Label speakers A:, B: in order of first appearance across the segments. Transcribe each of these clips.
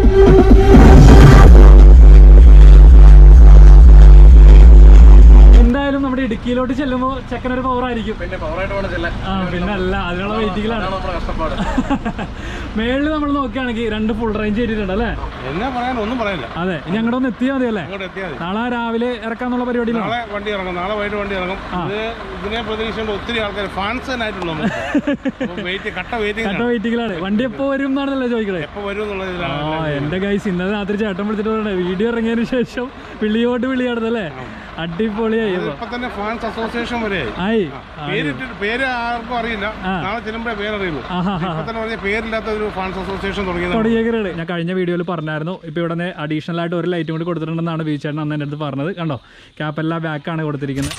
A: എന്തായാലും നമ്മുടെ ഇടുക്കിയിലോട്ട് ചെല്ലുമ്പോൾ ചെക്കനൊരു പവർ ആയിരിക്കും
B: പിന്നെ പവറായിട്ട് വേണം ചെല്ലാൻ
A: ആ പിന്നെ അല്ല അതിനുള്ള വെയിറ്റിങ്ങിലാണ്
B: അതാണ് നമ്മുടെ കഷ്ടപ്പാട്
A: മേളിൽ നമ്മൾ നോക്കുകയാണെങ്കിൽ രണ്ട് ഫുൾ റേഞ്ച് ചെയ്തിട്ടുണ്ട് അല്ലേ
B: എന്നാ പറയാൻ ഒന്നും പറയാനില്ല
A: അതെ ഇനി അങ്ങോട്ട് ഒന്ന് എത്തിയാൽ മതി അല്ലേ
B: അങ്ങോട്ട് എത്തിയാൽ മതി
A: നാളെ രാവിലെ ഇറക്കാന്നുള്ള പരിപാടിയിലാണ്
B: നാളെ വണ്ടി ഇറങ്ങും നാളെ വൈകിട്ട് വണ്ടി ഇറങ്ങും ഇത് ഇതിനെ പ്രതീക്ഷിച്ചുകൊണ്ട് ഒത്തിരി ആൾക്കാർ ഫാൻസ് തന്നെ ആയിട്ടുള്ളൂ വെയിറ്റ് കട്ട വെയിറ്റിംഗ്
A: കട്ട വെയിറ്റിങ്ങിലാണ് വണ്ടി എപ്പോ വരും എന്നാണല്ലോ ചോദിക്കണേ
B: എപ്പോ വരും എന്നുള്ളത്
A: ആ
B: ഇതിലാണ്
A: എന്റെ ഗൈസ് ഇന്നലെ രാത്രി ചേട്ടൻ വിളിച്ചിട്ട് പറഞ്ഞേ വീഡിയോ ഇറങ്ങിയതിന് ശേഷം വിളിയോട്ട് വിളിയാടുന്നല്ലേ അടിപൊളിയായി ഇപ്പൊ.
B: ഇപ്പൊ തന്നെ ഫാൻസ് അസോസിയേഷൻ വരെ
A: ആയി
B: പേരിട്ട് പേര് ആർക്കും അറിയില്ല നാളെ ചെല്ലുമ്പോഴേ പേരറിയുള്ളൂ
A: ആഹാ
B: ഇപ്പൊ തന്നെ പറഞ്ഞ പേരില്ലാത്ത ഒരു ഫാൻസ് അസോസിയേഷൻ തുടങ്ങിയത്
A: തുടങ്ങിയേക്കരുത് ഞാൻ കഴിഞ്ഞ വീഡിയോയിൽ പറഞ്ഞായിരുന്നു ഇപ്പൊ ഇവിടെ അഡീഷണൽ ആയിട്ട് ഒരു ലൈറ്റും കൂടി കൊടുത്തിട്ടുണ്ടെന്നാണ് ബീച്ചേട്ടൻ അന്ന് എൻ്റെ അടുത്ത് പറഞ്ഞത് കണ്ടോ ക്യാപ്പെല്ലാം ബാക്കാണ് കൊടുത്തിരിക്കുന്നത്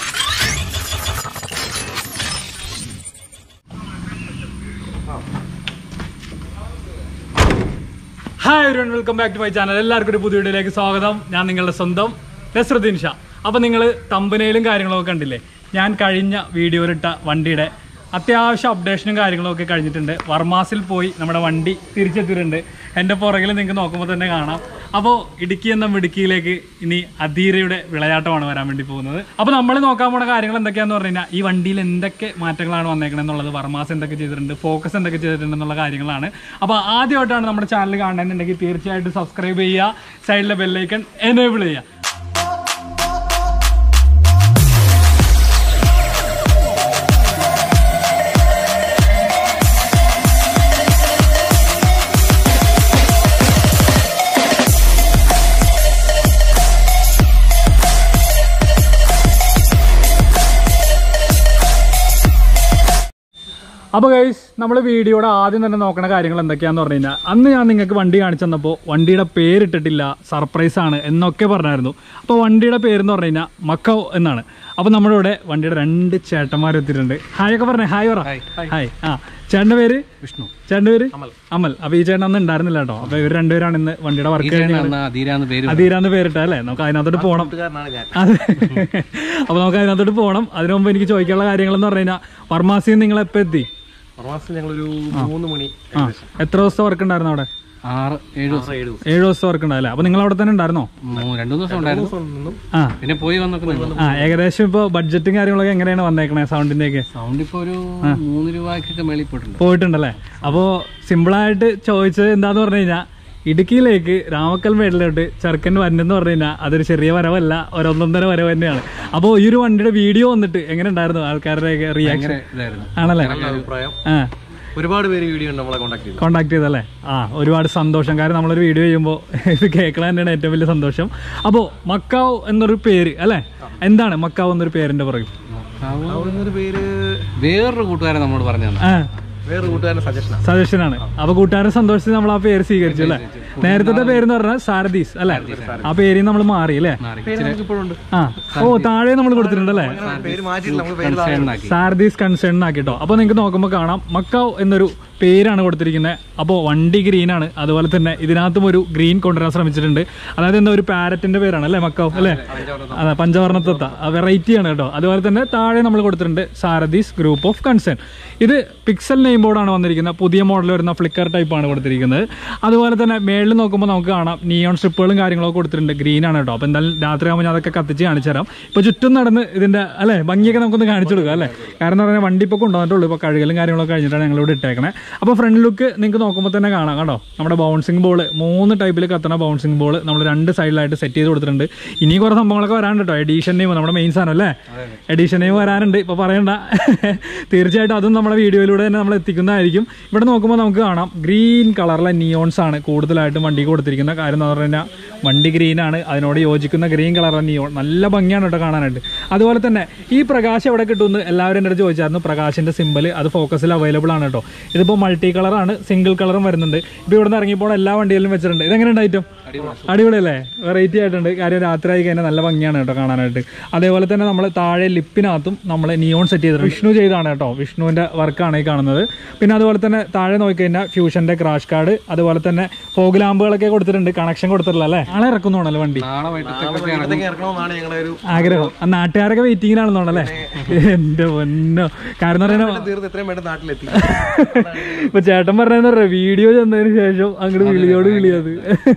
A: hi everyone welcome back to my channel എല്ലാവർക്കും ഒരു പുതിയ വീഡിയോയിലേക്ക് സ്വാഗതം ഞാൻ നിങ്ങളുടെ സ്വന്തം നസ്രുദ്ദീൻ ഷാ അപ്പോൾ നിങ്ങൾ തമ്പനയിലും കാര്യങ്ങളൊക്കെ കണ്ടില്ലേ ഞാൻ കഴിഞ്ഞ വീഡിയോയിലിട്ട വണ്ടിയുടെ അത്യാവശ്യം അപ്ഡേഷനും കാര്യങ്ങളൊക്കെ കഴിഞ്ഞിട്ടുണ്ട് വർമാസിൽ പോയി നമ്മുടെ വണ്ടി തിരിച്ചെത്തിയിട്ടുണ്ട് എൻ്റെ പുറകിൽ നിങ്ങൾക്ക് നോക്കുമ്പോൾ തന്നെ കാണാം അപ്പോൾ ഇടുക്കി എന്ന മിടുക്കിയിലേക്ക് ഇനി അധീരയുടെ വിളയാട്ടമാണ് വരാൻ വേണ്ടി പോകുന്നത് അപ്പോൾ നമ്മൾ നോക്കാൻ പോണ കാര്യങ്ങൾ എന്തൊക്കെയാന്ന് പറഞ്ഞു കഴിഞ്ഞാൽ ഈ വണ്ടിയിൽ എന്തൊക്കെ മാറ്റങ്ങളാണ് വന്നേക്കണത് എന്നുള്ളത് വർമാസ് എന്തൊക്കെ ചെയ്തിട്ടുണ്ട് ഫോക്കസ് എന്തൊക്കെ ചെയ്തിട്ടുണ്ട് എന്നുള്ള കാര്യങ്ങളാണ് അപ്പോൾ ആദ്യമായിട്ടാണ് നമ്മുടെ ചാനൽ കാണണമെന്നുണ്ടെങ്കിൽ തീർച്ചയായിട്ടും സബ്സ്ക്രൈബ് ചെയ്യുക സൈഡിലെ ബെല്ലൈക്കൺ എനേബിൾ ചെയ്യുക അപ്പോൾ ഗൈസ് നമ്മൾ വീഡിയോയുടെ ആദ്യം തന്നെ നോക്കണ കാര്യങ്ങൾ എന്തൊക്കെയാന്ന് പറഞ്ഞു കഴിഞ്ഞാൽ അന്ന് ഞാൻ നിങ്ങൾക്ക് വണ്ടി കാണിച്ചു തന്നപ്പോൾ വണ്ടിയുടെ പേരിട്ടിട്ടില്ല സർപ്രൈസ് ആണ് എന്നൊക്കെ പറഞ്ഞായിരുന്നു അപ്പോൾ വണ്ടിയുടെ പേരെന്ന് പറഞ്ഞു കഴിഞ്ഞാൽ മക്കോ എന്നാണ് അപ്പോൾ നമ്മുടെ ഇവിടെ വണ്ടിയുടെ രണ്ട് ചേട്ടന്മാർ എത്തിയിട്ടുണ്ട് ഹായ് ഒക്കെ പറഞ്ഞേ ഹായ് പറ ഹായ് ആ ചേട്ടൻ്റെ പേര് വിഷ്ണു ചേട്ടൻ്റെ പേര് അമൽ അപ്പോൾ ഈ ചേട്ടൻ അന്ന് ഉണ്ടായിരുന്നില്ല കേട്ടോ അപ്പോൾ ഇവർ രണ്ടുപേരാണ് ഇന്ന് വണ്ടിയുടെ വർക്ക് ചെയ്യുന്നത്
C: അധീരാന്ന് പേര്
A: അധീരാന്ന് പേരിട്ട അല്ലേ നമുക്ക് അതിനകത്തോട്ട് പോകണം അതെ അപ്പോൾ നമുക്ക് അതിനകത്തോട്ട് പോകണം അതിനു മുമ്പ് എനിക്ക് ചോദിക്കാനുള്ള കാര്യങ്ങൾ എന്ന് പറഞ്ഞു കഴിഞ്ഞാൽ ഫർമാസിയിൽ നിങ്ങൾ എപ്പോൾ എത്തി
B: മാസം ഞങ്ങളൊരു മൂന്ന് മണി
A: ആ എത്ര ദിവസത്തെ വർക്ക് ഉണ്ടായിരുന്നു അവിടെ
C: ആറ് ഏഴ് ദിവസം
A: ഏഴ് ദിവസത്തെ വർക്ക് ഉണ്ടായില്ലേ അപ്പൊ നിങ്ങൾ അവിടെ തന്നെ ഉണ്ടായിരുന്നോ
C: മൂ- രണ്ടു ദിവസം ഉണ്ടായിരുന്നു
A: ആ
C: പിന്നെ പോയി വന്നൊക്കെ നിന്നു
A: ആ ഏകദേശം ഇപ്പൊ ബഡ്ജറ്റും കാര്യങ്ങളൊക്കെ എങ്ങനെയാണ് വന്നേക്കണേ സൗണ്ടിന്റെ ഒക്കെ
C: സൗണ്ട് ഇപ്പൊ ഒരു മൂന്ന് രൂപയ്ക്കൊക്കെ മേളിൽ പോയിട്ടുണ്ട്
A: പോയിട്ടുണ്ടല്ലേ അപ്പോ സിമ്പിളായിട്ട് ചോദിച്ചത് എന്താന്ന് പറഞ്ഞു കഴിഞ്ഞാൽ ഇടുക്കിയിലേക്ക് രാമക്കൽ മേടിലോട്ട് ചെറുക്കൻ വരണമെന്ന് പറഞ്ഞു കഴിഞ്ഞാൽ അതൊരു ചെറിയ വരവല്ല ഒരൊന്നൊന്നര വരവ് തന്നെയാണ് അപ്പോൾ ഈ ഒരു വണ്ടിയുടെ വീഡിയോ വന്നിട്ട് എങ്ങനെ ഉണ്ടായിരുന്നു ആൾക്കാരുടെ റിയാക്ഷൻ
C: ഭയങ്കര ഇതായിരുന്നു
A: ആണല്ലേ
B: അഭിപ്രായം
A: ആ
B: ഒരുപാട് പേര് വീഡിയോ നമ്മളെ കോൺടാക്ട് ചെയ്തു
A: കോണ്ടാക്ട് ചെയ്തല്ലേ ആ ഒരുപാട് സന്തോഷം കാരണം നമ്മളൊരു വീഡിയോ ചെയ്യുമ്പോൾ ഇത് കേൾക്കണ തന്നെയാണ് ഏറ്റവും വലിയ സന്തോഷം അപ്പോൾ മക്കാവ് എന്നൊരു പേര് അല്ലേ എന്താണ് മക്കാവ് എന്നൊരു പേരിന്റെ പുറകിൽ
B: ഒരു പേര്
C: വേറൊരു കൂട്ടുകാരൻ നമ്മോട് പറഞ്ഞു തന്നെ
A: ആ
B: വേറെ കൂട്ടുകാരന്റെ സജഷൻ
A: സജഷനാണ് അപ്പൊ കൂട്ടുകാരൻ സന്തോഷത്തിൽ നമ്മൾ ആ പേര് സ്വീകരിച്ചു അല്ലേ നേരത്തെ പേര് എന്ന് പറഞ്ഞാൽ സാരഥീസ് അല്ലേ ആ പേര് നമ്മൾ മാറി അല്ലേ
B: ഇപ്പോഴുണ്ട്
A: ആ ഓ താഴെ നമ്മൾ കൊടുത്തിട്ടുണ്ട് അല്ലേ
B: പേര് മാറ്റിയില്ല നമുക്ക് പേര്
C: ആക്കി
A: സാരഥീസ് കൺസേൺ ആക്കിട്ടോ അപ്പോൾ നിങ്ങൾക്ക് നോക്കുമ്പോൾ കാണാം മക്കാവ് എന്നൊരു പേരാണ് കൊടുത്തിരിക്കുന്നത് അപ്പോൾ വണ്ടി ഗ്രീൻ ആണ് അതുപോലെ തന്നെ ഇതിനകത്തും ഒരു ഗ്രീൻ കൊണ്ടുവരാൻ ശ്രമിച്ചിട്ടുണ്ട് അതായത് എന്താ ഒരു പാരറ്റിന്റെ പേരാണ് അല്ലേ മക്കാവ് അല്ലേ അതെ പഞ്ചവർണ്ണത്തത്ത വെറൈറ്റി ആണ് കേട്ടോ അതുപോലെ തന്നെ താഴെ നമ്മൾ കൊടുത്തിട്ടുണ്ട് സാരഥീസ് ഗ്രൂപ്പ് ഓഫ് കൺസേൺ ഇത് പിക്സൽ നെയിം ബോർഡാണ് വന്നിരിക്കുന്നത് പുതിയ മോഡൽ വരുന്ന ഫ്ലിക്കർ ടൈപ്പ് ആണ് കൊടുത്തിരിക്കുന്നത് അതുപോലെ തന്നെ മേളിൽ നോക്കുമ്പോൾ നമുക്ക് കാണാം നിയോൺ സ്ട്രിപ്പുകളും കാര്യങ്ങളൊക്കെ കൊടുത്തിട്ടുണ്ട് ഗ്രീൻ ആണ് കേട്ടോ അപ്പോൾ എന്തായാലും രാത്രി ആകുമ്പോൾ ഞാൻ അതൊക്കെ കത്തിച്ച് കാണിച്ചു തരാം ഇപ്പോൾ ചുറ്റും നടന്ന് ഇതിന്റെ അല്ലേ ഭംഗിയൊക്കെ നമുക്കൊന്ന് കാണിച്ചു കൊടുക്കാം അല്ലേ കാരണം എന്ന് പറഞ്ഞാൽ വണ്ടി ഇപ്പോൾ കൊണ്ടുവന്നിട്ടുള്ളൂ ഇപ്പോൾ കഴുകലും കാര്യങ്ങളൊക്കെ കഴിഞ്ഞിട്ടാണ് ഞങ്ങളിവിടെ ഇട്ടേക്കണേ അപ്പോൾ ഫ്രണ്ട് ലുക്ക് നിങ്ങൾക്ക് നോക്കുമ്പോൾ തന്നെ കാണാം കേട്ടോ നമ്മുടെ ബൗൺസിങ് ബോൾ മൂന്ന് ടൈപ്പിൽ കത്തണ ബൗൺസിങ് ബോൾ നമ്മൾ രണ്ട് സൈഡിലായിട്ട് സെറ്റ് ചെയ്ത് കൊടുത്തിട്ടുണ്ട് ഇനി കുറേ സംഭവങ്ങളൊക്കെ വരാനുണ്ട് കേട്ടോ എഡീഷൻ നെയിം നമ്മുടെ മെയിൻ സാധനം അല്ലേ എഡീഷൻ നെയിം വരാനുണ്ട് ഇപ്പോൾ പറയണ്ട തീർച്ചയായിട്ടും അതും നമ്മുടെ വീഡിയോയിലൂടെ തന്നെ നമ്മൾ എത്തിക്കുന്നതായിരിക്കും ഇവിടെ നോക്കുമ്പോൾ നമുക്ക് കാണാം ഗ്രീൻ കളറിലെ നിയോൺസ് ആണ് കൂടുതലായിട്ടും വണ്ടി കൊടുത്തിരിക്കുന്ന കാര്യം എന്ന് പറഞ്ഞു കഴിഞ്ഞാൽ വണ്ടി ഗ്രീൻ ആണ് അതിനോട് യോജിക്കുന്ന ഗ്രീൻ കളറിലെ നിയോൺ നല്ല ഭംഗിയാണ് കേട്ടോ കാണാനായിട്ട് അതുപോലെ തന്നെ ഈ പ്രകാശം എവിടെ കിട്ടുമെന്ന് എല്ലാവരും എൻ്റെ അടുത്ത് ചോദിച്ചായിരുന്നു പ്രകാശിൻ്റെ സിമ്പൽ അത് ഫോക്കസിൽ അവൈലബിൾ ആണ് കേട്ടോ ഇതിപ്പോൾ മൾട്ടി കളറാണ് സിംഗിൾ കളറും വരുന്നുണ്ട് ഇപ്പോൾ ഇവിടെ നിന്ന് ഇറങ്ങിയപ്പോൾ എല്ലാ വണ്ടികളിലും വെച്ചിട്ടുണ്ട് ഇതെങ്ങനെയുണ്ട് ഐറ്റം അടിപൊളിയല്ലേ വെറൈറ്റി ആയിട്ടുണ്ട് കാര്യം രാത്രി ആയി കഴിഞ്ഞാൽ നല്ല ഭംഗിയാണ് കേട്ടോ കാണാനായിട്ട് അതേപോലെ തന്നെ നമ്മൾ താഴെ ലിപ്പിനകത്തും നമ്മൾ നിയോൺ സെറ്റ് ചെയ്തിട്ടുണ്ട് വിഷ്ണു ചെയ്താണ് കേട്ടോ വിഷ്ണുവിൻ്റെ വർക്കാണ് ഈ കാണുന്നത് പിന്നെ അതുപോലെ തന്നെ താഴെ നോക്കിക്കഴിഞ്ഞാൽ ഫ്യൂഷൻ്റെ ക്രാഷ് കാർഡ് അതുപോലെ തന്നെ ഫോഗ് ലാമ്പുകളൊക്കെ കൊടുത്തിട്ടുണ്ട് കണക്ഷൻ കൊടുത്തിട്ടില്ല അല്ലേ നാളെ ഇറക്കുന്നുണ്ടല്ലോ വണ്ടി
C: നാളെ വൈകിട്ടത്തേക്കൊക്കെ ഇറങ്ങും
D: ഇവിടത്തേക്ക് ഇറക്കണമെന്നാണ് ഞങ്ങളുടെ ഒരു
A: ആഗ്രഹം ആ നാട്ടുകാരൊക്കെ വെയിറ്റിങ്ങിലാണെന്നുണ്ടല്ലേ എന്റെ പൊന്നോ കാരണം പറയുന്നത്
D: തീർത്ത് എത്രയും വേണ്ട നാട്ടിലെത്തി
A: ഇപ്പൊ ചേട്ടൻ പറഞ്ഞതെന്ന് പറയാം വീഡിയോ ചെന്നതിന് ശേഷം അങ്ങോട്ട് വിളിയോട് വിളിയത്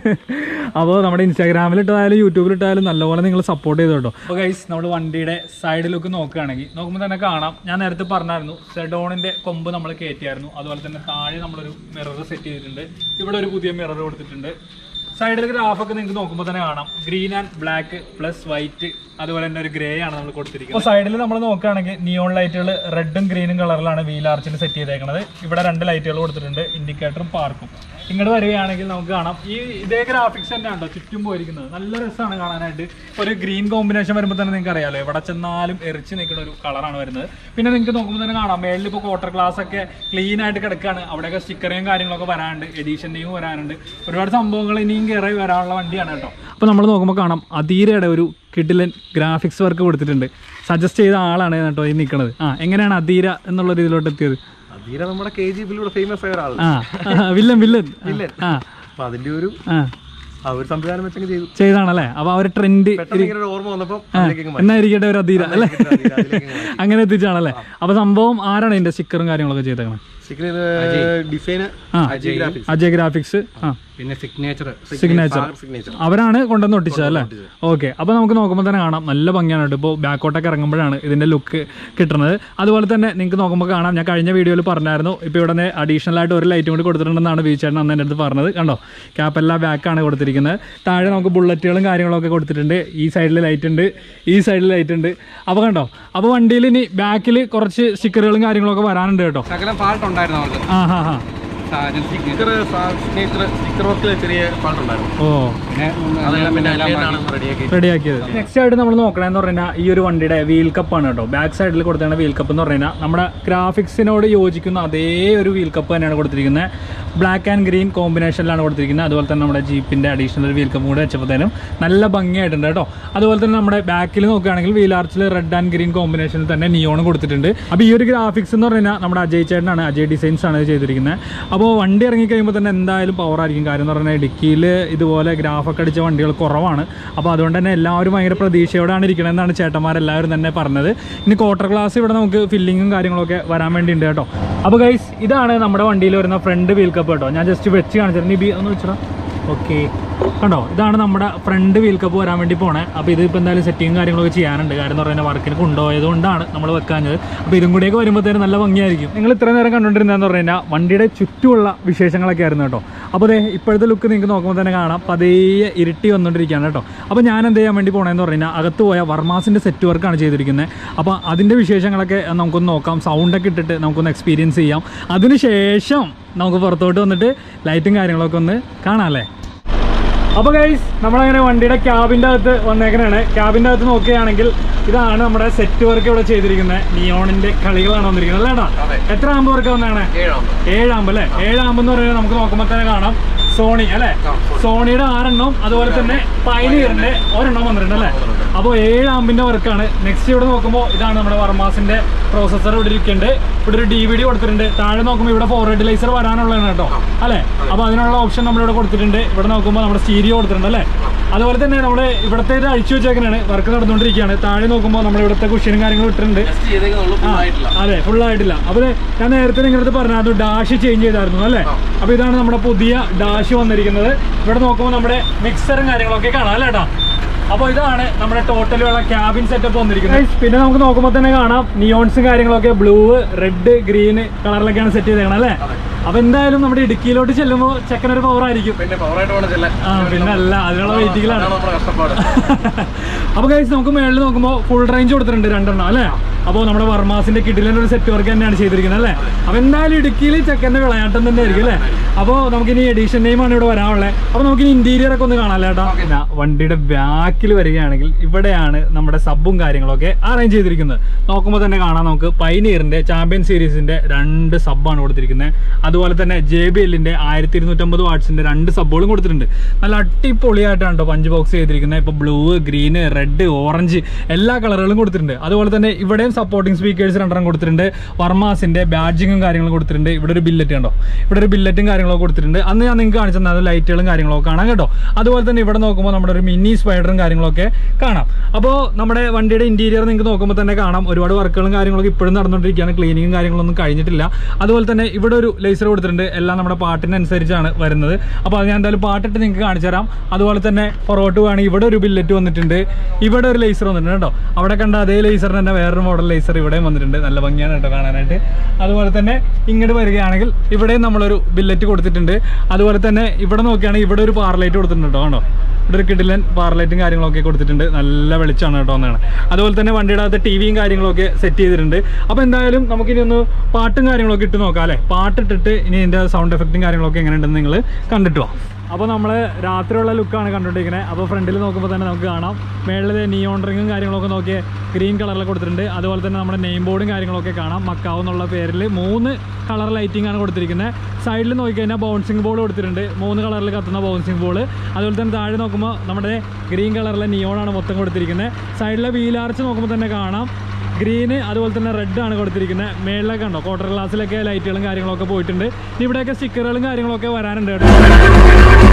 A: അപ്പോൾ നമ്മുടെ ഇൻസ്റ്റാഗ്രാമിൽ ഇട്ടായാലും യൂട്യൂബിൽ ഇട്ടായാലും നല്ലപോലെ നിങ്ങൾ സപ്പോർട്ട് ചെയ്തു കേട്ടോ അപ്പോൾ ഗൈസ് നമ്മൾ വണ്ടിയുടെ സൈഡിലൊക്കെ നോക്കുകയാണെങ്കിൽ നോക്കുമ്പോൾ തന്നെ കാണാം ഞാൻ നേരത്തെ പറഞ്ഞായിരുന്നു സെഡോണിന്റെ കൊമ്പ് നമ്മൾ കയറ്റിയായിരുന്നു അതുപോലെ തന്നെ താഴെ നമ്മളൊരു മിറർ സെറ്റ് ചെയ്തിട്ടുണ്ട് ഇവിടെ ഒരു പുതിയ മിറർ കൊടുത്തിട്ടുണ്ട് സൈഡിൽ ഗ്രാഫൊക്കെ നിങ്ങൾക്ക് നോക്കുമ്പോൾ തന്നെ കാണാം green and black plus white അതുപോലെ തന്നെ ഒരു ഗ്രേ ആണ് നമ്മൾ കൊടുത്തിരിക്കുന്നത് അപ്പോൾ സൈഡിൽ നമ്മൾ നോക്കുകയാണെങ്കിൽ നിയോൺ ലൈറ്റുകൾ റെഡും ഗ്രീനും കളറിലാണ് വീൽ ആർച്ചിൽ സെറ്റ് ചെയ്തേക്കുന്നത് ഇവിടെ രണ്ട് ലൈറ്റുകൾ കൊടുത്തിട്ടുണ്ട് ഇൻഡിക്കേറ്ററും പാർക്കും ഇങ്ങോട്ട് വരികയാണെങ്കിൽ നമുക്ക് കാണാം ഈ ഇതേ ഗ്രാഫിക്സ് തന്നെയാണ് കേട്ടോ ചുറ്റും പോയിരിക്കുന്നത് നല്ല രസമാണ് കാണാനായിട്ട് ഒരു ഗ്രീൻ കോമ്പിനേഷൻ വരുമ്പോൾ തന്നെ നിങ്ങൾക്ക് അറിയാലോ എവിടെ ചെന്നാലും എറിച്ച് നിൽക്കുന്ന ഒരു കളറാണ് വരുന്നത് പിന്നെ നിങ്ങൾക്ക് നോക്കുമ്പോൾ തന്നെ കാണാം മേളിൽ ഇപ്പോൾ ക്വാർട്ടർ ഗ്ലാസ് ഒക്കെ ക്ലീൻ ആയിട്ട് കിടക്കുകയാണ് അവിടെയൊക്കെ സ്റ്റിക്കറിയും കാര്യങ്ങളൊക്കെ വരാനുണ്ട് എഡീഷൻ്റെയും വരാനുണ്ട് ഒരുപാട് സംഭവങ്ങൾ ഇനിയും കയറി വരാനുള്ള വണ്ടിയാണ് കേട്ടോ അപ്പോൾ നമ്മൾ നോക്കുമ്പോൾ കാണാം അധീരയുടെ ഒരു കിഡിലൻ ഗ്രാഫിക്സ് വർക്ക് കൊടുത്തിട്ടുണ്ട് സജസ്റ്റ് ചെയ്ത ആളാണ് കേട്ടോ ഈ നിൽക്കുന്നത് ആ എങ്ങനെയാണ് അധീര എന്നുള്ള രീതിയിലോട്ട് എത്തിയത്
D: അധീര നമ്മുടെ കെ ജി ബിലൂടെ ഫേമസ് ആയ ഒരാൾ
A: ആ വില്ലൻ വില്ലൻ ആ
D: അപ്പൊ അതിന്റെ ഒരു
A: ആ
D: ആ ഒരു സംവിധാനം വെച്ചങ്ങ് ചെയ്തു
A: ചെയ്താണല്ലേ അപ്പൊ ആ ഒരു ട്രെൻഡ്
D: പെട്ടെന്ന് ഇങ്ങനെ ഒരു ഓർമ്മ വന്നപ്പോ അതിലേക്ക് അങ്ങ്
A: എന്നായിരിക്കട്ടെ ഒരു അധീര അല്ലേ
D: മാറ്റി. അതിലേക്ക് അങ്ങ് മാറ്റി.
A: അങ്ങനെ എത്തിച്ചാണല്ലേ അപ്പൊ സംഭവം ആരാണ് ഇതിന്റെ സ്റ്റിക്കറും കാര്യങ്ങളൊക്കെ ചെയ്തേക്കണം
D: ശരിക്കും ഇത് ഡിസൈന്
A: ആ
D: അജയ് ഗ്രാഫിക്സ്
A: അജയ് ഗ്രാഫിക്സ് ആ
C: പിന്നെ സിഗ്നേച്ചർ
A: സിഗ്നേച്ചർ
D: സിഗ്നേച്ചർ
A: അവരാണ് കൊണ്ടുവന്ന് ഒട്ടിച്ചത് അല്ലേ ഓക്കെ അപ്പോൾ നമുക്ക് നോക്കുമ്പോൾ തന്നെ കാണാം നല്ല ഭംഗിയാണ് കേട്ടോ ഇപ്പോൾ ബാക്കോട്ടൊക്കെ ഇറങ്ങുമ്പോഴാണ് ഇതിൻ്റെ ലുക്ക് കിട്ടുന്നത് അതുപോലെ തന്നെ നിങ്ങൾക്ക് നോക്കുമ്പോൾ കാണാം ഞാൻ കഴിഞ്ഞ വീഡിയോയിൽ പറഞ്ഞായിരുന്നു ഇപ്പോൾ ഇവിടെ നിന്ന് അഡീഷണൽ ആയിട്ട് ഒരു ലൈറ്റും കൂടി കൊടുത്തിട്ടുണ്ടെന്നാണ് വീച്ചേട്ടൻ അന്ന് എൻ്റെ അടുത്ത് പറഞ്ഞത് കണ്ടോ ക്യാപ്പെല്ലാം ബാക്കാണ് കൊടുത്തിരിക്കുന്നത് താഴെ നമുക്ക് ബുള്ളറ്റുകളും കാര്യങ്ങളൊക്കെ കൊടുത്തിട്ടുണ്ട് ഈ സൈഡിൽ ലൈറ്റ് ഉണ്ട് ഈ സൈഡിൽ ലൈറ്റ് ഉണ്ട് അപ്പോൾ കണ്ടോ അപ്പോൾ വണ്ടിയിൽ ഇനി ബാക്കിൽ കുറച്ച് സ്റ്റിക്കറുകളും കാര്യങ്ങളൊക്കെ വരാനുണ്ട് കേട്ടോ
C: ശകലം ഫാൾട്ട് ഉണ്ടായിരുന്നു അവർക്ക്
A: ആ ഹാ ഹാ
D: സ്റ്റിക്കർ സിഗ്നേച്ചർ സ്റ്റിക്കർ വർക്കിൽ ചെറിയ ഫാൾട്ട് ഉണ്ടായിരുന്നു
A: ഓ
C: പിന്നെ
D: അതെല്ലാം പിന്നെ അജയനാണ് റെഡിയാക്കി
A: റെഡിയാക്കിയത് നെക്സ്റ്റ് ആയിട്ട് നമ്മൾ നോക്കണമെന്ന് പറഞ്ഞാൽ ഈ ഒരു വണ്ടിയുടെ വീൽ കപ്പാണ് കേട്ടോ ബാക്ക് സൈഡിൽ കൊടുത്തേണ്ട വീൽ കപ്പ് എന്ന് പറഞ്ഞാൽ നമ്മുടെ ഗ്രാഫിക്സിനോട് യോജിക്കുന്ന അതേ ഒരു വീൽ കപ്പ് തന്നെയാണ് കൊടുത്തിരിക്കുന്നത് ബ്ലാക്ക് ആൻഡ് ഗ്രീൻ കോമ്പിനേഷനിലാണ് കൊടുത്തിരിക്കുന്നത് അതുപോലെ തന്നെ നമ്മുടെ ജീപ്പിന്റെ അഡീഷണൽ വീൽ കപ്പ് കൂടെ വെച്ചപ്പോഴത്തേനും നല്ല ഭംഗിയായിട്ടുണ്ട് കേട്ടോ അതുപോലെ തന്നെ നമ്മുടെ ബാക്കിൽ നോക്കുകയാണെങ്കിൽ വീൽ ആർച്ചിൽ റെഡ് ആൻഡ് ഗ്രീൻ കോമ്പിനേഷനിൽ തന്നെ നിയോൺ കൊടുത്തിട്ടുണ്ട് അപ്പോൾ ഈ ഒരു ഗ്രാഫിക്സ് എന്ന് പറഞ്ഞാൽ നമ്മുടെ അജയ് ചേട്ടനാണ് അജയ് ഡിസൈൻസ് ആണ് ഇത് ചെയ്തിരിക്കുന്നത് അപ്പോൾ വണ്ടി ഇറങ്ങി കഴിയുമ്പോൾ തന്നെ എന്തായാലും പവർ ആയിരിക്കും കാര്യം എന്ന് പറഞ്ഞാൽ ഇടുക്കിയിൽ ഇതുപോലെ ഗ്രാഫൊക്കെ അടിച്ച വണ്ടികൾ കുറവാണ് അപ്പോൾ അതുകൊണ്ട് തന്നെ എല്ലാവരും ഭയങ്കര പ്രതീക്ഷയോടാണ് ഇരിക്കണമെന്നാണ് ചേട്ടന്മാരെല്ലാവരും തന്നെ പറഞ്ഞത് ഇനി ക്വാർട്ടർ ക്ലാസ് ഇവിടെ നമുക്ക് ഫില്ലിങ്ങും കാര്യങ്ങളൊക്കെ വരാൻ വേണ്ടിയിട്ടുണ്ട് കേട്ടോ അപ്പോൾ ഗൈസ് ഇതാണ് നമ്മുടെ വണ്ടിയിൽ വരുന്ന ഫ്രണ്ട് വീൽ കപ്പ് കേട്ടോ ഞാൻ ജസ്റ്റ് വെച്ച് കാണിച്ചിട്ട് നിബി ഒന്ന് വെച്ചോ ഓക്കെ കണ്ടോ ഇതാണ് നമ്മുടെ ഫ്രണ്ട് വീൽ കപ്പ് വരാൻ വേണ്ടി പോണേ അപ്പോൾ ഇത് ഇപ്പോൾ എന്തായാലും സെറ്റിങ്ങും കാര്യങ്ങളൊക്കെ ചെയ്യാനുണ്ട് കാര്യം എന്ന് പറയുന്നത് വർക്കിന് കൊണ്ടുപോയത് കൊണ്ടാണ് നമ്മൾ വെക്കാഞ്ഞത് അപ്പോൾ ഇതും കൂടിയൊക്കെ വരുമ്പോഴത്തേനും നല്ല ഭംഗിയായിരിക്കും നിങ്ങൾ ഇത്ര നേരം കണ്ടുകൊണ്ടിരുന്നതെന്ന് പറഞ്ഞു കഴിഞ്ഞാൽ വണ്ടിയുടെ ചുറ്റുമുള്ള വിശേഷങ്ങളൊക്കെ ആയിരുന്നു കേട്ടോ അപ്പോൾ അതെ ഇപ്പോഴത്തെ ലുക്ക് നിങ്ങൾക്ക് നോക്കുമ്പോൾ തന്നെ കാണാം പതിയെ ഇരുട്ടി വന്നുകൊണ്ടിരിക്കുകയാണ് കേട്ടോ അപ്പോൾ ഞാൻ എന്ത് ചെയ്യാൻ വേണ്ടി പോകണമെന്ന് പറഞ്ഞു കഴിഞ്ഞാൽ അകത്ത് പോയ വർമാസിൻ്റെ സെറ്റ് വർക്കാണ് ചെയ്തിരിക്കുന്നത് അപ്പോൾ അതിൻ്റെ വിശേഷങ്ങളൊക്കെ നമുക്കൊന്ന് നോക്കാം സൗണ്ടൊക്കെ ഇട്ടിട്ട് നമുക്കൊന്ന് എക്സ്പീരിയൻസ് ചെയ്യാം അതിനുശേഷം നമുക്ക് പുറത്തോട്ട് വന്നിട്ട് ലൈറ്റും കാര്യങ്ങളൊക്കെ ഒന്ന് കാണാം അല്ലേ അപ്പോൾ ഗൈസ് നമ്മളങ്ങനെ വണ്ടിയുടെ ക്യാബിൻ്റെ അകത്ത് വന്നേക്കണാണ് ക്യാബിൻ്റെ അകത്ത് നോക്കുകയാണെങ്കിൽ ഇതാണ് നമ്മുടെ സെറ്റ് വർക്ക് ഇവിടെ ചെയ്തിരിക്കുന്നത് നിയോണിന്റെ കളികളാണ് വന്നിരിക്കുന്നത് അല്ലേടാ എത്ര ആകുമ്പോൾ വർക്ക് വന്നതാണ് ഏഴാകുമ്പോൾ അല്ലേ ഏഴാകുമ്പോൾ എന്ന് പറയുന്നത് നമുക്ക് നോക്കുമ്പോൾ തന്നെ കാണാം സോണി അല്ലേ സോണിയുടെ ആറെണ്ണം അതുപോലെ തന്നെ പൈനീറിന്റെ ഒരെണ്ണം വന്നിട്ടുണ്ട് അല്ലേ അപ്പോൾ ഏഴ് ആമ്പിന്റെ വർക്കാണ് നെക്സ്റ്റ് ഇവിടെ നോക്കുമ്പോൾ ഇതാണ് നമ്മുടെ വർമാസിന്റെ പ്രോസസ്സർ ഇവിടെ ഇരിക്കുന്നുണ്ട് ഇവിടെ ഒരു ഡി വി ഡി കൊടുത്തിട്ടുണ്ട് താഴെ നോക്കുമ്പോൾ ഇവിടെ ഫോർവേഡ് ലൈസർ വരാനുള്ളതാണ് കേട്ടോ അല്ലേ അപ്പോൾ അതിനുള്ള ഓപ്ഷൻ നമ്മളിവിടെ കൊടുത്തിട്ടുണ്ട് ഇവിടെ നോക്കുമ്പോൾ നമ്മുടെ സ്റ്റീരിയോ കൊടുത്തിട്ടുണ്ട് അല്ലേ അതുപോലെ തന്നെ നമ്മൾ ഇവിടുത്തെ ഇത് അഴിച്ചു വെച്ചേക്കണാണ് വർക്ക് നടന്നുകൊണ്ടിരിക്കുകയാണ് താഴെ നോക്കുമ്പോൾ നമ്മൾ ഇവിടുത്തെ കുഷ്യനും കാര്യങ്ങളും ഇട്ടിട്ടുണ്ട് അതെ ഫുൾ ആയിട്ടില്ല അപ്പൊ ദേ ഞാൻ നേരത്തെ നിങ്ങളുടെ പറഞ്ഞായിരുന്നു ഡാഷ് ചേഞ്ച് ചെയ്തായിരുന്നു അല്ലേ അപ്പൊ ഇതാണ് നമ്മുടെ പുതിയ ഡാഷ് വന്നിരിക്കുന്നത് ഇവിടെ നോക്കുമ്പോൾ നമ്മുടെ മിക്സറും കാര്യങ്ങളൊക്കെ കാണാം അല്ലേ ഏട്ടാ അപ്പോൾ ഇതാണ് നമ്മുടെ ടോട്ടലുള്ള ക്യാബിൻ സെറ്റപ്പ് വന്നിരിക്കുന്നത് പിന്നെ നമുക്ക് നോക്കുമ്പോൾ തന്നെ കാണാം നിയോൺസും കാര്യങ്ങളൊക്കെ ബ്ലൂ റെഡ് ഗ്രീൻ കളറിലൊക്കെയാണ് സെറ്റ് ചെയ്തേക്കണം അല്ലേ അപ്പൊ എന്തായാലും നമ്മുടെ ഇടുക്കിയിലോട്ട് ചെല്ലുമ്പോൾ ചെക്കനൊരു പവർ ആയിരിക്കും
D: പിന്നെ പവറായിട്ട് വേണം ചെല്ലാൻ
A: ആ പിന്നെ അല്ല അതിനുള്ള വെയിറ്റിംഗിലാണ്
D: അതാണ് നമ്മുടെ കഷ്ടപ്പാട്
A: അപ്പൊ ഗൈസ് നമുക്ക് മേളിൽ നോക്കുമ്പോൾ ഫുൾ റേഞ്ച് കൊടുത്തിട്ടുണ്ട് രണ്ടെണ്ണം അല്ലേ അപ്പോൾ നമ്മുടെ വർമാസിന്റെ കിഡിലിന്റെ ഒരു സെറ്റ് വർക്ക് തന്നെയാണ് ചെയ്തിരിക്കുന്നത് അല്ലേ അപ്പൊ എന്തായാലും ഇടുക്കിയിൽ ചെക്കന്റെ വിളയാട്ടം തന്നെ ആയിരിക്കും അല്ലേ അപ്പോൾ നമുക്കിനി എഡീഷൻ നെയിമാണ് ഇവിടെ വരാനുള്ളത് അപ്പോൾ നമുക്ക് ഇന്റീരിയർ ഒക്കെ ഒന്ന് കാണാം ചേട്ടാ പിന്നെ വണ്ടിയുടെ ബാക്കിൽ വരികയാണെങ്കിൽ ഇവിടെയാണ് നമ്മുടെ സബും കാര്യങ്ങളൊക്കെ അറേഞ്ച് ചെയ്തിരിക്കുന്നത് നോക്കുമ്പോൾ തന്നെ കാണാം നമുക്ക് പൈനീറിന്റെ ചാമ്പ്യൻ സീരീസിന്റെ രണ്ട് സബ്ബാണ് കൊടുത്തിരിക്കുന്നത് അതുപോലെ തന്നെ ജെ ബി എല്ലിന്റെ ആയിരത്തി ഇരുന്നൂറ്റമ്പത് വാട്സിന്റെ രണ്ട് സബ്ബുകളും കൊടുത്തിട്ടുണ്ട് നല്ല അടിപൊളിയായിട്ടാണ് കേട്ടോ പഞ്ച് ബോക്സ് ചെയ്തിരിക്കുന്നത് ഇപ്പൊ ബ്ലൂ ഗ്രീന് റെഡ് ഓറഞ്ച് എല്ലാ കളറുകളും കൊടുത്തിട്ടുണ്ട് അതുപോലെ തന്നെ ഇവിടെയും സപ്പോർട്ടിംഗ് സ്പീക്കേഴ്സ് രണ്ടെണ്ണം കൊടുത്തിട്ടുണ്ട് വർമാസിന്റെ ബാഡ്ജിങ്ങും കാര്യങ്ങളും കൊടുത്തിട്ടുണ്ട് ഇവിടെ ഒരു ബില്ലറ്റ് കണ്ടോ ഇവിടെ ഒരു ബില്ലറ്റും കാര്യങ്ങളൊക്കെ കൊടുത്തിട്ടുണ്ട് അന്ന് ഞാൻ നിങ്ങൾക്ക് കാണിച്ചു തന്നെ ലൈറ്റുകളും കാര്യങ്ങളൊക്കെ കാണാം കേട്ടോ അതുപോലെ തന്നെ ഇവിടെ നോക്കുമ്പോൾ നമ്മുടെ ഒരു മിനി സ്പൈഡറും കാര്യങ്ങളൊക്കെ കാണാം അപ്പോൾ നമ്മുടെ വണ്ടിയുടെ ഇന്റീരിയർ നിങ്ങൾക്ക് നോക്കുമ്പോൾ തന്നെ കാണാം ഒരുപാട് വർക്കുകളും കാര്യങ്ങളൊക്കെ ഇപ്പോഴും നടന്നുകൊണ്ടിരിക്കുകയാണ് ക്ലീനിങ്ങും കാര്യങ്ങളൊന്നും കഴിഞ്ഞിട്ടില്ല അതുപോലെ തന്നെ ഇവിടെ ഒരു ലേസർ കൊടുത്തിട്ടുണ്ട് എല്ലാം നമ്മുടെ പാട്ടിനനുസരിച്ചാണ് വരുന്നത് അപ്പോൾ അത് ഞാൻ എന്തായാലും പാട്ടിട്ട് നിങ്ങൾക്ക് കാണിച്ചു തരാം അതുപോലെ തന്നെ പുറകോട്ട് വേണമെങ്കിൽ ഇവിടെ ഒരു ബില്ലറ്റ് വന്നിട്ടുണ്ട് ഇവിടെ ഒരു ലേസർ വന്നിട്ടുണ്ട് കേട്ടോ അവിടെ കണ്ട അതേ ലേസറിന് തന്നെ വേറൊരു മോഡൽ ലേസർ ഇവിടെയും വന്നിട്ടുണ്ട് നല്ല ഭംഗിയാണ് കേട്ടോ കാണാനായിട്ട് അതുപോലെ തന്നെ ഇങ്ങോട്ട് വരികയാണെങ്കിൽ ഇവിടെയും നമ്മളൊരു ബില്ലറ്റ് കൊടുത്തിട്ടുണ്ട് അതുപോലെ തന്നെ ഇവിടെ നോക്കുകയാണെങ്കിൽ ഇവിടെ ഒരു പാർലൈറ്റ് കൊടുത്തിട്ടുണ്ട് കേട്ടോ കണ്ടോ ഇവിടെ ഒരു കിടിലൻ പാർലൈറ്റും കാര്യങ്ങളൊക്കെ കൊടുത്തിട്ടുണ്ട് നല്ല വെളിച്ചമാണ് കേട്ടോ എന്നാണ് അതുപോലെ തന്നെ വണ്ടിയുടെ അകത്ത് ടി വിയും കാര്യങ്ങളൊക്കെ സെറ്റ് ചെയ്തിട്ടുണ്ട് അപ്പോൾ എന്തായാലും നമുക്കിനി ഒന്ന് പാട്ടും കാര്യങ്ങളൊക്കെ ഇട്ട് നോക്കാം അല്ലേ പാട്ടിട്ടിട്ട് ഇനി ഇതിൻ്റെ സൗണ്ട് എഫക്റ്റും കാര്യങ്ങളൊക്കെ എങ്ങനെയുണ്ടെന്ന് നിങ്ങൾ കണ്ടിട്ട് വാ അപ്പോൾ നമ്മൾ രാത്രിയുള്ള ലുക്കാണ് കണ്ടുകൊണ്ടിരിക്കുന്നത് അപ്പോൾ ഫ്രണ്ടിൽ നോക്കുമ്പോൾ തന്നെ നമുക്ക് കാണാം മേളിൽ നിയോൺ റിങ്ങും കാര്യങ്ങളൊക്കെ നോക്കിയ ഗ്രീൻ കളറിൽ കൊടുത്തിട്ടുണ്ട് അതുപോലെ തന്നെ നമ്മുടെ നെയിം ബോർഡും കാര്യങ്ങളൊക്കെ കാണാം മക്കാവ് എന്നുള്ള പേരിൽ മൂന്ന് കളർ ലൈറ്റിംഗ് ആണ് കൊടുത്തിരിക്കുന്നത് സൈഡിൽ നോക്കിക്കഴിഞ്ഞാൽ ബൗൺസിങ് ബോൾ കൊടുത്തിട്ടുണ്ട് മൂന്ന് കളറിൽ കത്തുന്ന ബൗൺസിങ് ബോൾ അതുപോലെ തന്നെ താഴെ നോക്കുമ്പോൾ നമ്മുടെ ഗ്രീൻ കളറിലെ നിയോണാണ് മൊത്തം കൊടുത്തിരിക്കുന്നത് സൈഡിലെ വീലാർച്ച് നോക്കുമ്പോൾ തന്നെ കാണാം ഗ്രീന് അതുപോലെ തന്നെ റെഡ് ആണ് കൊടുത്തിരിക്കുന്നത് മേളിലൊക്കെ ഉണ്ടോ ക്വാർട്ടർ ഗ്ലാസ്സിലൊക്കെ ലൈറ്റുകളും കാര്യങ്ങളൊക്കെ പോയിട്ടുണ്ട് ഇനി ഇവിടെയൊക്കെ സ്റ്റിക്കറുകളും കാര്യങ്ങളൊക്കെ വരാനുണ്ട് കേട്ടോ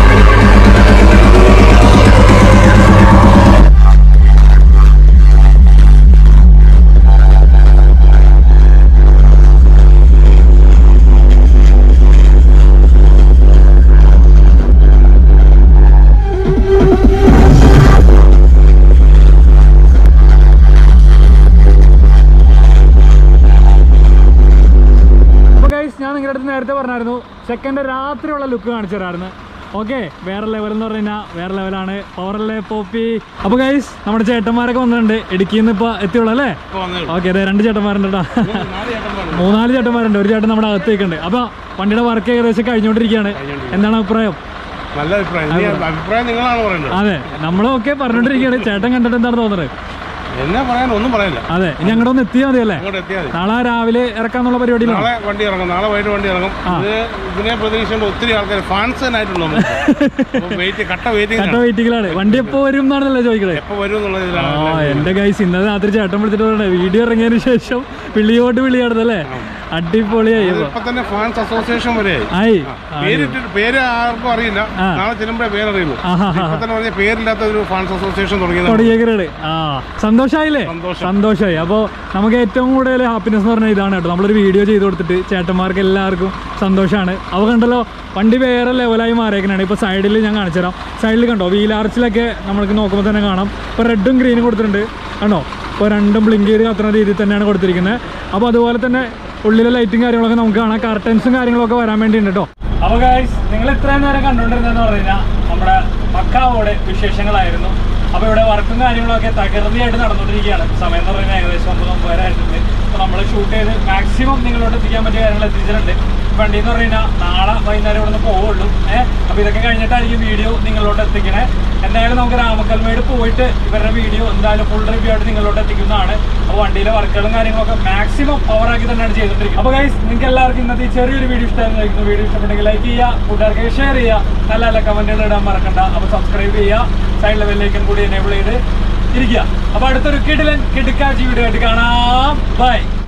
A: അപ്പോൾ ഗൈസ് ഞാൻ നിങ്ങളുടെ അടുത്ത് നേരത്തെ പറഞ്ഞായിരുന്നു സെക്കൻഡ് രാത്രിയുള്ള ലുക്ക് കാണിച്ചു തരാമായിരുന്നു ഓക്കെ വേറെ ലെവൽ എന്ന് പറഞ്ഞു കഴിഞ്ഞാൽ വേറെ ലെവലാണ് പവറല്ലേ പോപ്പി അപ്പോൾ ഗൈസ് നമ്മുടെ ചേട്ടന്മാരൊക്കെ വന്നിട്ടുണ്ട് ഇടുക്കിയിൽ നിന്ന് ഇപ്പോൾ എത്തിയുള്ളൂ അല്ലേ
B: ഇപ്പൊ വന്നേ ഉള്ളൂ.
A: ഓക്കെ അതെ രണ്ട് ചേട്ടന്മാരുണ്ട് കേട്ടോ
B: നാല് ചേട്ടന്മാരുണ്ട്.
A: മൂന്നാല് ചേട്ടന്മാരുണ്ട് ഒരു ചേട്ടൻ നമ്മുടെ അകത്തേക്കുണ്ട് അപ്പോൾ വണ്ടിയുടെ വർക്ക് ഏകദേശം കഴിഞ്ഞുകൊണ്ടിരിക്കുകയാണ് എന്താണ് അഭിപ്രായം
B: നല്ല അഭിപ്രായം ഇനി അഭിപ്രായം നിങ്ങളാണ് പറയുന്നത്
A: അതെ നമ്മളൊക്കെ പറഞ്ഞുകൊണ്ടിരിക്കുകയാണ് ചേട്ടൻ കണ്ടിട്ട് എന്താണ് തോന്നുന്നത്
B: എന്നെ പറയാൻ ഒന്നും പറയില്ല
A: അതെ ഇനി അങ്ങോട്ട് ഒന്ന് എത്തിയാൽ മതി അല്ലേ
B: അങ്ങോട്ട് എത്തിയാൽ മതി
A: നാളെ രാവിലെ ഇറക്കാന്നുള്ള പരിപാടിയിലാണ്
B: നാളെ വണ്ടി ഇറങ്ങും നാളെ വൈകിട്ട് വണ്ടി ഇറങ്ങും ഇത് ഇതിനെ പ്രതീക്ഷിച്ചുകൊണ്ട് ഒത്തിരി ആൾക്കാർ ഫാൻസ് തന്നെയായിട്ടുള്ളൂ വെയിറ്റ് കട്ട വെയിറ്റിംഗ്
A: കട്ട വെയിറ്റിംഗിലാണ് വണ്ടി എപ്പോ വരും എന്നാണല്ലോ ചോദിക്കുന്നത്
B: എപ്പോ വരും എന്നുള്ള
A: ആ
B: ഇതിലാണ്
A: എന്റെ ഗൈസ് ഇന്നലെ രാത്രി ചേട്ടൻ വിളിച്ചിട്ട് പറഞ്ഞേ വീഡിയോ ഇറങ്ങിയതിന് ശേഷം വിളിയോട്ട് വിളിയാടുന്നല്ലേ അടിപൊളിയായി
B: ഇപ്പൊ തന്നെ ഫാൻസ് അസോസിയേഷൻ വരെയായി
A: ആയി
B: പേരിട്ട് പേര് ആർക്കും അറിയില്ല
A: ആ.
B: നാളെ ചെല്ലുമ്പോഴേ പേരറിയുള്ളൂ
A: ആഹാ
B: ഇപ്പൊ തന്നെ പറഞ്ഞ പേരില്ലാത്ത ഒരു ഫാൻസ് അസോസിയേഷൻ തുടങ്ങിയത്
A: തുടങ്ങിയേക്കരുത് ആ സന്തോഷായില്ലേ
B: സന്തോഷം.
A: സന്തോഷമായി അപ്പോൾ നമുക്ക് ഏറ്റവും കൂടുതൽ ഹാപ്പിനെസ് എന്ന് പറഞ്ഞാൽ ഇതാണ് കേട്ടോ നമ്മളൊരു വീഡിയോ ചെയ്ത് കൊടുത്തിട്ട് ചേട്ടന്മാർക്ക് എല്ലാവർക്കും സന്തോഷമാണ് അവ കണ്ടല്ലോ വണ്ടി വേറെ ലെവലായി മാറിയേക്കണാണ് ഇപ്പോൾ സൈഡിൽ ഞാൻ കാണിച്ചു തരാം സൈഡിൽ കണ്ടോ വീൽ ആർച്ചിലൊക്കെ നമ്മൾക്ക് നോക്കുമ്പോൾ തന്നെ കാണാം ഇപ്പോൾ റെഡും ഗ്രീനും കൊടുത്തിട്ടുണ്ട് കണ്ടോ ഇപ്പോൾ രണ്ടും ബ്ലിങ്ക് ചെയ്ത് കത്തുന്ന രീതിയിൽ തന്നെയാണ് കൊടുത്തിരിക്കുന്നത് അപ്പോൾ അതുപോലെ തന്നെ ഉള്ളിലെ ലൈറ്റും കാര്യങ്ങളൊക്കെ നമുക്ക് കാണാം കർട്ടൻസും കാര്യങ്ങളൊക്കെ വരാൻ വേണ്ടിയുണ്ട് കേട്ടോ അപ്പോൾ ഗൈസ് നിങ്ങൾ ഇത്രയും നേരം കണ്ടുകൊണ്ടിരുന്നതെന്ന് പറഞ്ഞു കഴിഞ്ഞാൽ നമ്മുടെ മക്കാവോടെ വിശേഷങ്ങളായിരുന്നു അപ്പോൾ ഇവിടെ വർക്കും കാര്യങ്ങളൊക്കെ തകൃതിയായിട്ട് നടന്നുകൊണ്ടിരിക്കുകയാണ് സമയം എന്ന് പറയുന്നത് ഏകദേശം ഒമ്പത് ഒമ്പതരായിട്ടുണ്ട് അപ്പോൾ നമ്മൾ ഷൂട്ട് ചെയ്ത് മാക്സിമം നിങ്ങളോട് എത്തിക്കാൻ പറ്റിയ കാര്യങ്ങൾ എത്തിച്ചിട്ടുണ്ട് വണ്ടി എന്ന് പറഞ്ഞു കഴിഞ്ഞാൽ നാളെ വൈകുന്നേരം ഇവിടെ നിന്ന് പോവുള്ളൂ ഏഹ് അപ്പോൾ ഇതൊക്കെ കഴിഞ്ഞിട്ടായിരിക്കും വീഡിയോ നിങ്ങളോട് എത്തിക്കണേ എന്തായാലും നമുക്ക് രാമക്കൽമേട് പോയിട്ട് ഇവരുടെ വീഡിയോ എന്തായാലും ഫുൾ റിവ്യൂ ആയിട്ട് നിങ്ങളോട് എത്തിക്കുന്നതാണ് അപ്പോൾ വണ്ടിയിലെ വർക്കുകളും കാര്യങ്ങളൊക്കെ മാക്സിമം പവറാക്കി തന്നെയാണ് ചെയ്തിട്ടിരിക്കുന്നത് അപ്പോൾ ഗൈസ് നിങ്ങൾക്ക് എല്ലാവർക്കും ഇന്നത്തെ ഈ ചെറിയൊരു വീഡിയോ ഇഷ്ടമായിരുന്നു വീഡിയോ ഇഷ്ടപ്പെട്ടെങ്കിൽ ലൈക്ക് ചെയ്യുക കൂട്ടുകാർക്ക് ഷെയർ ചെയ്യുക നല്ല നല്ല കമൻറ്റുകൾ ഇടാൻ മറക്കണ്ട അപ്പോൾ സബ്സ്ക്രൈബ് ചെയ്യുക സൈഡിലെ ബെല്ലേക്കും കൂടി എനേബിൾ ചെയ്ത് ഇരിക്കുക അപ്പോൾ അടുത്തൊരു കിടിലൻ കിടുക്കാച്ചി വീഡിയോ ആയിട്ട് കാണാം ബൈ